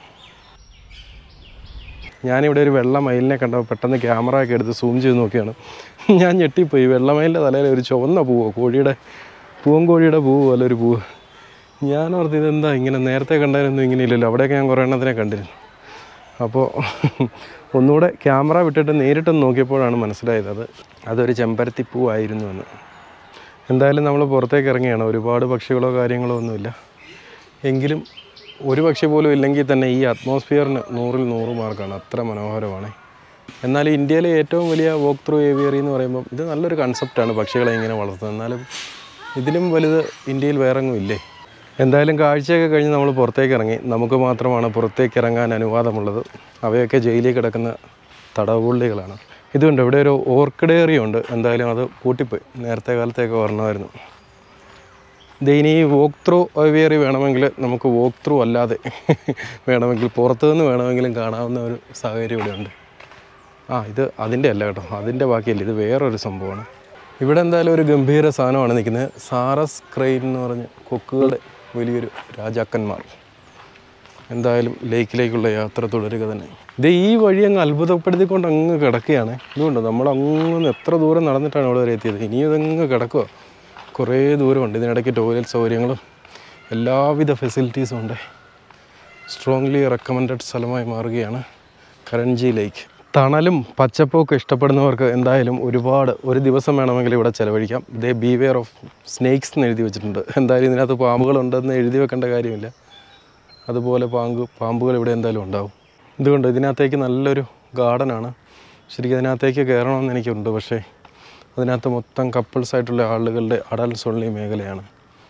ഞാനിവിടെ ഒരു വെള്ള മയിലിനെ കണ്ടപ്പോൾ പെട്ടെന്ന് ക്യാമറ ഒക്കെ എടുത്ത് സൂം ചെയ്ത് നോക്കിയാണ് ഞാൻ ഞെട്ടിപ്പോയി വെള്ള മയിലിൻ്റെ തലയിൽ ഒരു ചുവന്ന പൂവോ കോഴിയുടെ പൂവൻ കോഴിയുടെ പൂവ് പോലെ ഒരു പൂവ് ഞാൻ ഓർത്ത് ഇതെന്താ ഇങ്ങനെ നേരത്തെ കണ്ടതിനൊന്നും ഇങ്ങനെ ഇല്ലല്ലോ അവിടെയൊക്കെ ഞാൻ കുറേ എണ്ണത്തിനെ കണ്ടിരുന്നു അപ്പോൾ ഒന്നുകൂടെ ക്യാമറ വിട്ടിട്ട് നേരിട്ടൊന്ന് നോക്കിയപ്പോഴാണ് മനസ്സിലായത് അത് അതൊരു ചെമ്പരത്തി പൂവായിരുന്നു എന്ന് എന്തായാലും നമ്മൾ പുറത്തേക്ക് ഇറങ്ങിയാണ് ഒരുപാട് പക്ഷികളോ കാര്യങ്ങളോ ഒന്നുമില്ല എങ്കിലും ഒരു പക്ഷി പോലും ഇല്ലെങ്കിൽ തന്നെ ഈ അറ്റ്മോസ്ഫിയറിന് നൂറിൽ നൂറ് മാർക്കാണ് അത്ര മനോഹരമാണ് എന്നാൽ ഇന്ത്യയിലെ ഏറ്റവും വലിയ വോക്ക് ത്രൂ ഏവിയറി എന്ന് പറയുമ്പം ഇത് നല്ലൊരു കൺസെപ്റ്റാണ് പക്ഷികളെ ഇങ്ങനെ വളർത്തുന്നത് എന്നാലും ഇതിലും വലുത് ഇന്ത്യയിൽ വേറെങ്ങും ഇല്ലേ എന്തായാലും കാഴ്ചയൊക്കെ കഴിഞ്ഞ് നമ്മൾ പുറത്തേക്ക് ഇറങ്ങി നമുക്ക് മാത്രമാണ് പുറത്തേക്ക് ഇറങ്ങാൻ അനുവാദമുള്ളത് അവയൊക്കെ ജയിലിൽ കിടക്കുന്ന തടവുള്ളികളാണ് ഇതുണ്ട് ഇവിടെ ഒരു ഓർക്കിഡ് ഏറിയ ഉണ്ട് എന്തായാലും അത് പൂട്ടിപ്പോയി നേരത്തെ കാലത്തേക്ക് ഓർണമായിരുന്നു ഇത് ഇനി വോക്ക് ത്രൂ ഏവിയറി വേണമെങ്കിൽ നമുക്ക് വോക്ക് ത്രൂ അല്ലാതെ വേണമെങ്കിൽ പുറത്തുനിന്ന് വേണമെങ്കിലും കാണാവുന്ന ഒരു സാഹചര്യം ഇവിടെ ഉണ്ട് ആ ഇത് അതിൻ്റെ അല്ല കേട്ടോ അതിൻ്റെ ബാക്കിയല്ല ഇത് വേറൊരു സംഭവമാണ് ഇവിടെ എന്തായാലും ഒരു ഗംഭീര സാധനമാണ് നിൽക്കുന്നത് സാറസ് ക്രെയിൻ എന്ന് പറഞ്ഞ് കൊക്കുകളുടെ വലിയൊരു രാജാക്കന്മാർ എന്തായാലും ലേക്കിലേക്കുള്ള യാത്ര തുടരുക തന്നെ ഇത് ഈ വഴി അങ്ങ് അത്ഭുതപ്പെടുത്തിക്കൊണ്ട് അങ്ങ് കിടക്കുകയാണ് ഇതുകൊണ്ട് നമ്മൾ അങ്ങ് എത്ര ദൂരം നടന്നിട്ടാണ് ഇവിടെ വരെ എത്തിയത് ഇനിയും ഇതങ്ങ് കിടക്കുക കുറേ ദൂരമുണ്ട് ഇതിനിടയ്ക്ക് ടോയ്ലറ്റ് സൗകര്യങ്ങളും എല്ലാവിധ ഫെസിലിറ്റീസും ഉണ്ട് സ്ട്രോങ്ലി റെക്കമെൻഡഡ് സ്ഥലമായി മാറുകയാണ് കരൺജി ലേക്ക് തണലും പച്ചപ്പൊക്കെ ഇഷ്ടപ്പെടുന്നവർക്ക് എന്തായാലും ഒരുപാട് ഒരു ദിവസം വേണമെങ്കിൽ ഇവിടെ ചിലവഴിക്കാം ഇതേ ബീവെയർ ഓഫ് സ്നേക്സ് എന്ന് എഴുതി വെച്ചിട്ടുണ്ട് എന്തായാലും ഇതിനകത്ത് പാമ്പുകളുണ്ടെന്ന് എഴുതി വെക്കേണ്ട കാര്യമില്ല അതുപോലെ പാമ്പ് പാമ്പുകൾ ഇവിടെ എന്തായാലും ഉണ്ടാവും ഇതുകൊണ്ട് ഇതിനകത്തേക്ക് നല്ലൊരു ഗാർഡനാണ് ശരിക്കും അതിനകത്തേക്ക് കയറണമെന്ന് എനിക്കുണ്ട് പക്ഷേ അതിനകത്ത് മൊത്തം കപ്പിൾസ് ആയിട്ടുള്ള ആളുകളുടെ അഡൽസ് ഉള്ള മേഖലയാണ്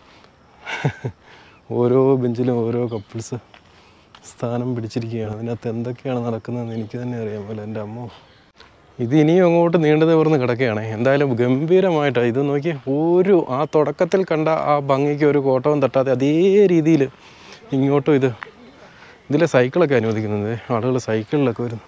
ഓരോ ബെഞ്ചിലും ഓരോ കപ്പിൾസ് സ്ഥാനം പിടിച്ചിരിക്കുകയാണ് അതിനകത്ത് എന്തൊക്കെയാണ് നടക്കുന്നതെന്ന് എനിക്ക് തന്നെ അറിയാൻ പോലെ എൻ്റെ അമ്മ ഇത് ഇനിയും അങ്ങോട്ട് നീണ്ടു നിവർന്ന് കിടക്കുകയാണ് എന്തായാലും ഗംഭീരമായിട്ടാണ് ഇത് നോക്കി ഒരു ആ തുടക്കത്തിൽ കണ്ട ആ ഭംഗിക്ക് ഒരു കോട്ടവും തട്ടാതെ അതേ രീതിയിൽ ഇങ്ങോട്ടും ഇത് ഇതിലെ സൈക്കിളൊക്കെ അനുവദിക്കുന്നുണ്ട് ആളുകൾ സൈക്കിളിലൊക്കെ വരുന്നു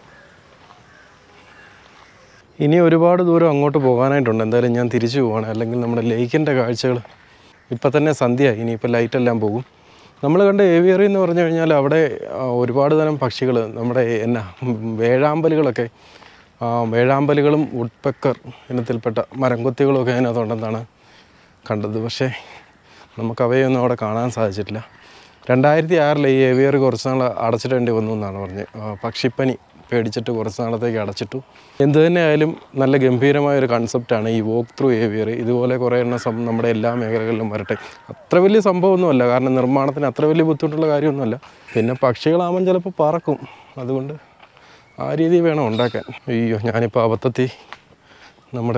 ഇനി ഒരുപാട് ദൂരം അങ്ങോട്ട് പോകാനായിട്ടുണ്ട് എന്തായാലും ഞാൻ തിരിച്ചു പോവാണ് അല്ലെങ്കിൽ നമ്മുടെ ലേക്കിൻ്റെ കാഴ്ചകൾ ഇപ്പം തന്നെ സന്ധ്യയായി ഇനിയിപ്പോൾ ലൈറ്റെല്ലാം പോകും നമ്മൾ കണ്ട ഏവിയറി എന്ന് പറഞ്ഞു കഴിഞ്ഞാൽ അവിടെ ആ, ഒരുപാട് തരം പക്ഷികൾ നമ്മുടെ എന്നാ ഉം, വേഴാമ്പലുകളൊക്കെ ആ, വേഴാമ്പലുകളും വുഡ്പെക്കർ ഇനത്തിൽപ്പെട്ട മരംകൊത്തികളും ഒക്കെ അതിനകത്തുണ്ടെന്നാണ് കണ്ടത് പക്ഷേ നമുക്ക് അവയൊന്നും അവിടെ കാണാൻ സാധിച്ചിട്ടില്ല രണ്ടായിരത്തി ആറിൽ ഈ ഏവിയറി കുറച്ച് നാൾ അടച്ചിടേണ്ടി വന്നു എന്നാണ് പറഞ്ഞത് ആ, പക്ഷിപ്പനി പേടിച്ചിട്ട് കുറച്ച് നാളത്തേക്ക് അടച്ചിട്ടു എന്തു തന്നെ ആയാലും നല്ല ഗംഭീരമായ ഒരു കൺസെപ്റ്റാണ് ഈ വോക്ക് ത്രൂ ഏവിയറി ഇതുപോലെ കുറേ എണ്ണം സം നമ്മുടെ എല്ലാ മേഖലകളിലും വരട്ടെ അത്ര വലിയ സംഭവമൊന്നുമല്ല കാരണം നിർമ്മാണത്തിന് അത്ര വലിയ ബുദ്ധിമുട്ടുള്ള കാര്യമൊന്നുമല്ല പിന്നെ പക്ഷികളാകുമ്പം ചിലപ്പോൾ പറക്കും അതുകൊണ്ട് ആ രീതി വേണം ഉണ്ടാക്കാൻ അയ്യോ ഞാനിപ്പോൾ അബദ്ധത്തിൽ നമ്മുടെ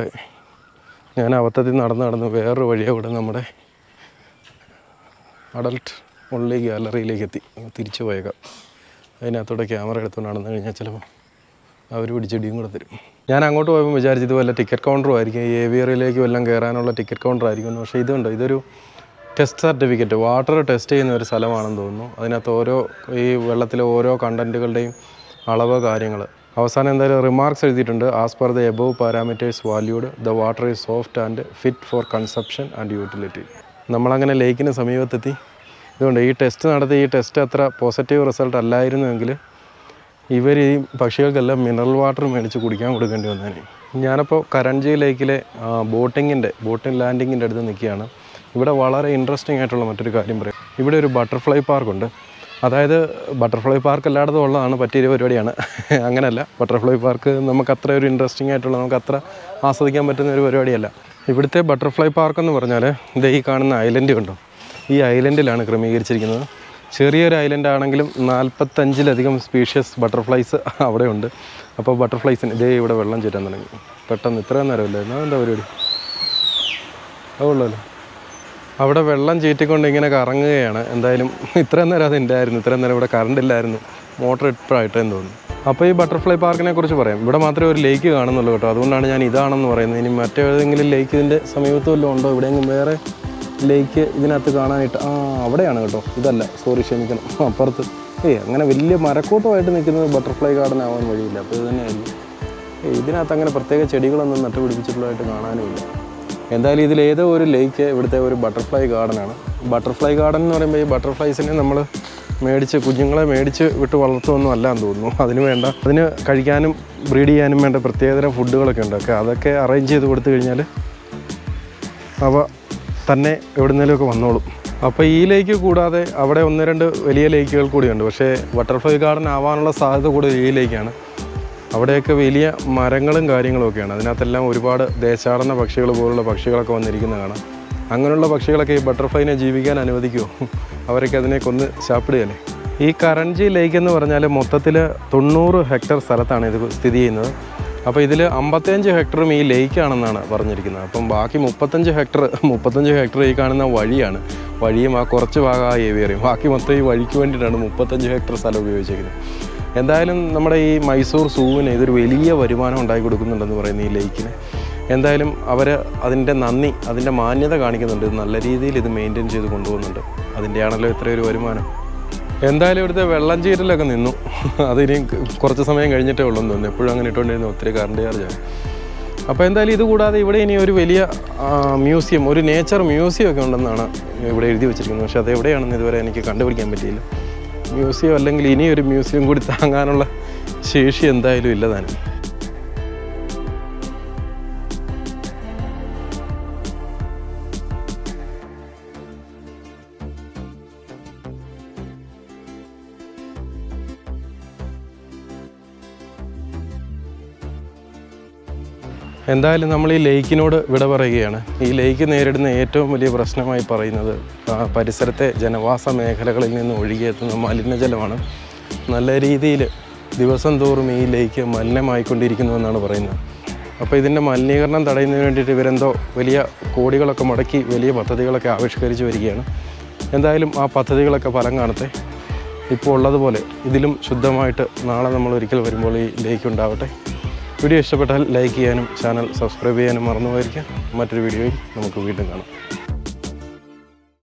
ഞാൻ അബദ്ധത്തിൽ നടന്ന് നടന്ന് വേറൊരു വഴിയാണ് ഇവിടെ നമ്മുടെ അഡൽട്ട് ഉള്ളിൽ ഗാലറിയിലേക്ക് എത്തി തിരിച്ചു പോയേക്കാം അതിനകത്തൂടെ ക്യാമറ എടുത്തുകൊണ്ട് നടന്നു കഴിഞ്ഞാൽ ചിലപ്പോൾ അവർ പിടിച്ചിടിയും കൂടെ തരും ഞാൻ അങ്ങോട്ട് പോയപ്പോൾ വിചാരിച്ചത് വല്ല ടിക്കറ്റ് കൗണ്ടറും ആയിരിക്കും ഈ ഏവിയറിലേക്ക് വല്ലതും കയറാനുള്ള ടിക്കറ്റ് കൗണ്ടർ ആയിരിക്കും പക്ഷേ ഇതുണ്ട് ഇതൊരു ടെസ്റ്റ് സർട്ടിഫിക്കറ്റ് വാട്ടർ ടെസ്റ്റ് ചെയ്യുന്ന ഒരു സ്ഥലമാണെന്ന് തോന്നുന്നു അതിനകത്ത് ഓരോ ഈ വെള്ളത്തിലെ ഓരോ കണ്ടൻറ്റുകളുടെയും അളവ് കാര്യങ്ങൾ അവസാനം എന്തായാലും റിമാർക്സ് എഴുതിയിട്ടുണ്ട് as per the above parameters valued the water is soft and fit for consumption and utility നമ്മളങ്ങനെ ലേക്കിന് സമീപത്തെത്തി ഇതുകൊണ്ട് ഈ ടെസ്റ്റ് നടത്തി ഈ ടെസ്റ്റ് അത്ര പോസിറ്റീവ് റിസൾട്ട് അല്ലായിരുന്നുവെങ്കിൽ ഇവർ ഈ പക്ഷികൾക്കെല്ലാം മിനറൽ വാട്ടർ മേടിച്ച് കുടിക്കാൻ കൊടുക്കേണ്ടി വന്നേനെ ഞാനപ്പോൾ കരൺജി ലേക്കിലെ ബോട്ടിങ്ങിൻ്റെ ബോട്ടിംഗ് ലാൻഡിങ്ങിൻ്റെ അടുത്ത് നിൽക്കുകയാണ് ഇവിടെ വളരെ ഇൻട്രസ്റ്റിംഗ് ആയിട്ടുള്ള മറ്റൊരു കാര്യം പറയാം ഇവിടെ ഒരു ബട്ടർഫ്ലൈ പാർക്കുണ്ട് അതായത് ബട്ടർഫ്ലൈ പാർക്ക് എല്ലായിടത്തും ഉള്ളതാണ് പറ്റിയൊരു പരിപാടിയാണ് അങ്ങനെയല്ല ബട്ടർഫ്ലൈ പാർക്ക് നമുക്ക് അത്ര ഒരു ഇൻട്രസ്റ്റിംഗ് ആയിട്ടുള്ള നമുക്ക് അത്ര ആസ്വദിക്കാൻ പറ്റുന്ന ഒരു പരിപാടിയല്ല ഇവിടുത്തെ ബട്ടർഫ്ലൈ പാർക്ക് എന്ന് പറഞ്ഞാൽ ഇത് ഈ കാണുന്ന ഐലൻഡ് കണ്ടോ ഈ ഐലൻഡിലാണ് ക്രമീകരിച്ചിരിക്കുന്നത് ചെറിയൊരു ഐലൻഡ് ആണെങ്കിലും നാൽപ്പത്തഞ്ചിലധികം സ്പീഷ്യസ് ബട്ടർഫ്ലൈസ് അവിടെ ഉണ്ട് അപ്പോൾ ബട്ടർഫ്ലൈസിന് ഇതേ ഇവിടെ വെള്ളം ചേരാൻ തുടങ്ങി പെട്ടെന്ന് ഇത്രയും നേരമല്ലേ എന്നാ എന്താ പരിപാടി അതുള്ളല്ലോ അവിടെ വെള്ളം ചീറ്റിക്കൊണ്ട് ഇങ്ങനെ കറങ്ങുകയാണ് എന്തായാലും ഇത്രയും നേരം അത് ഉണ്ടായിരുന്നു ഇത്രയും നേരം ഇവിടെ കറണ്ട് ഇല്ലായിരുന്നു മോട്ടർ ഇപ്പോഴായിട്ടെന്ന് തോന്നുന്നു അപ്പോൾ ഈ ബട്ടർഫ്ലൈ പാർക്കിനെ കുറിച്ച് പറയാം ഇവിടെ മാത്രമേ ഒരു ലേക്ക് കാണുന്നുള്ളൂ കേട്ടോ അതുകൊണ്ടാണ് ഞാൻ ഇതാണെന്ന് പറയുന്നത് ഇനി മറ്റേതെങ്കിലും ലേക്ക് ഇതിൻ്റെ സമീപത്ത് വല്ലതും ഉണ്ടോ എവിടെയെങ്കിലും വേറെ ലേക്ക് ഇതിനകത്ത് കാണാനായിട്ട് ആ അവിടെയാണ് കേട്ടോ ഇതല്ല സോറി ക്ഷമിക്കണം അപ്പുറത്ത് ഏയ് അങ്ങനെ വലിയ മരക്കൂട്ടമായിട്ട് നിൽക്കുന്നത് ബട്ടർഫ്ലൈ ഗാർഡൻ ആവാൻ വഴിയില്ല അപ്പോൾ ഇത് തന്നെയായിരിക്കും ഏയ് ഇതിനകത്ത് അങ്ങനെ പ്രത്യേക ചെടികളൊന്നും നട്ടുപിടിച്ചിട്ടുള്ളതായിട്ട് കാണാനുമില്ല എന്തായാലും ഇതിൽ ഏതോ ഒരു ലേക്ക് ഇവിടുത്തെ ഒരു ബട്ടർഫ്ലൈ ഗാർഡനാണ് ബട്ടർഫ്ലൈ ഗാർഡൻ എന്ന് പറയുമ്പോൾ ഈ ബട്ടർഫ്ലൈസിനെ നമ്മൾ മേടിച്ച് കുഞ്ഞുങ്ങളെ മേടിച്ച് വിട്ട് വളർത്തുമൊന്നും അല്ല എന്ന് തോന്നുന്നു അതിന് വേണ്ട അതിന് കഴിക്കാനും ബ്രീഡ് ചെയ്യാനും വേണ്ട പ്രത്യേകതരം ഫുഡുകളൊക്കെ ഉണ്ട് ഒക്കെ അതൊക്കെ അറേഞ്ച് ചെയ്ത് കൊടുത്തു കഴിഞ്ഞാൽ അവ തന്നെ എവിടുന്നേലുമൊക്കെ വന്നോളും അപ്പോൾ ഈ ലേക്ക് കൂടാതെ അവിടെ ഒന്ന് രണ്ട് വലിയ ലേക്കുകൾ കൂടിയുണ്ട് പക്ഷേ ബട്ടർഫ്ലൈ ഗാർഡൻ ആവാനുള്ള സാധ്യത കൂടുതൽ ഈ ലേക്കാണ് അവിടെയൊക്കെ വലിയ മരങ്ങളും കാര്യങ്ങളും ഒക്കെയാണ് അതിനകത്തെല്ലാം ഒരുപാട് ദേശാടന പക്ഷികൾ പോലുള്ള പക്ഷികളൊക്കെ വന്നിരിക്കുന്നത് കാണാം അങ്ങനെയുള്ള പക്ഷികളൊക്കെ ഈ ബട്ടർഫ്ലൈനെ ജീവിക്കാൻ അനുവദിക്കുമോ അവരൊക്കെ അതിനെ കൊന്ന് ശാപ്പിടുകയല്ലേ ഈ കരൺജി ലേക്ക് എന്ന് പറഞ്ഞാൽ മൊത്തത്തിൽ തൊണ്ണൂറ് ഹെക്ടർ സ്ഥലത്താണ് ഇത് സ്ഥിതി ചെയ്യുന്നത് അപ്പോൾ ഇതിൽ അമ്പത്തഞ്ച് ഹെക്ടറും ഈ ലേക്കാണെന്നാണ് പറഞ്ഞിരിക്കുന്നത് അപ്പം ബാക്കി മുപ്പത്തഞ്ച് ഹെക്ടർ മുപ്പത്തഞ്ച് ഹെക്ടർ ഈ കാണുന്ന വഴിയാണ് വഴിയും ആ കുറച്ച് ഭാഗം ആ ഏവിയറിയും ബാക്കി മൊത്തം ഈ വഴിക്ക് വേണ്ടിയിട്ടാണ് മുപ്പത്തഞ്ച് ഹെക്ടർ സ്ഥലം ഉപയോഗിച്ചിരിക്കുന്നത് എന്തായാലും നമ്മുടെ ഈ മൈസൂർ സൂവിന് ഇതൊരു വലിയ വരുമാനം ഉണ്ടാക്കി കൊടുക്കുന്നുണ്ടെന്ന് പറയുന്നു ഈ ലേക്കിന് എന്തായാലും അവർ അതിൻ്റെ നന്ദി അതിൻ്റെ മാന്യത കാണിക്കുന്നുണ്ട് ഇത് നല്ല രീതിയിൽ ഇത് മെയിൻറ്റെയിൻ ചെയ്ത് കൊണ്ടുപോകുന്നുണ്ട് അതിൻ്റെയാണല്ലോ ഇത്രയൊരു വരുമാനം എന്തായാലും ഇവിടുത്തെ വെള്ളം ചീരലൊക്കെ നിന്നു അതിനി കുറച്ച് സമയം കഴിഞ്ഞിട്ടേ ഉള്ളൂ എന്ന് തോന്നുന്നു എപ്പോഴും അങ്ങനെ ഇട്ടുകൊണ്ടിരുന്നു ഒത്തിരി കറണ്ട് ചാർജാണ് അപ്പോൾ എന്തായാലും ഇത് കൂടാതെ ഇവിടെ ഇനി ഒരു വലിയ ആ, മ്യൂസിയം ഒരു നേച്ചർ മ്യൂസിയം ഒക്കെ ഉണ്ടെന്നാണ് ഇവിടെ എഴുതി വെച്ചിരിക്കുന്നത് പക്ഷേ അത് എവിടെയാണെന്ന് ഇതുവരെ എനിക്ക് കണ്ടുപിടിക്കാൻ പറ്റിയില്ല മ്യൂസിയം അല്ലെങ്കിൽ ഇനി ഒരു മ്യൂസിയം കൂടി താങ്ങാനുള്ള ശേഷി എന്തായാലും ഇല്ല താനും എന്തായാലും നമ്മൾ ഈ ലേക്കിനോട് വിട പറയുകയാണ് ഈ ലേക്ക് നേരിടുന്ന ഏറ്റവും വലിയ പ്രശ്നമായി പറയുന്നത് ആ, പരിസരത്തെ ജനവാസ മേഖലകളിൽ നിന്ന് ഒഴുകിയെത്തുന്ന മലിനജലമാണ് നല്ല രീതിയിൽ ദിവസം തോറും ഈ ലേക്ക് മലിനമായിക്കൊണ്ടിരിക്കുന്നു എന്നാണ് പറയുന്നത് അപ്പോൾ ഇതിൻ്റെ മലിനീകരണം തടയുന്നതിന് വേണ്ടിയിട്ട് ഇവരെന്തോ വലിയ കോടികളൊക്കെ മുടക്കി വലിയ പദ്ധതികളൊക്കെ ആവിഷ്കരിച്ച് വരികയാണ് എന്തായാലും ആ പദ്ധതികളൊക്കെ ഫലം കാണട്ടെ ഇപ്പോൾ ഉള്ളതുപോലെ ഇതിലും ശുദ്ധമായിട്ട് നാളെ നമ്മൾ ഒരിക്കൽ വരുമ്പോൾ ഈ ലേക്ക് ഉണ്ടാവട്ടെ വീഡിയോ ഇഷ്ടപ്പെട്ടാൽ ലൈക്ക് ചെയ്യാനും ചാനൽ സബ്സ്ക്രൈബ് ചെയ്യാനും മറന്നു പോയിരിക്കാം മറ്റൊരു വീഡിയോയിൽ നമുക്ക് വീണ്ടും കാണാം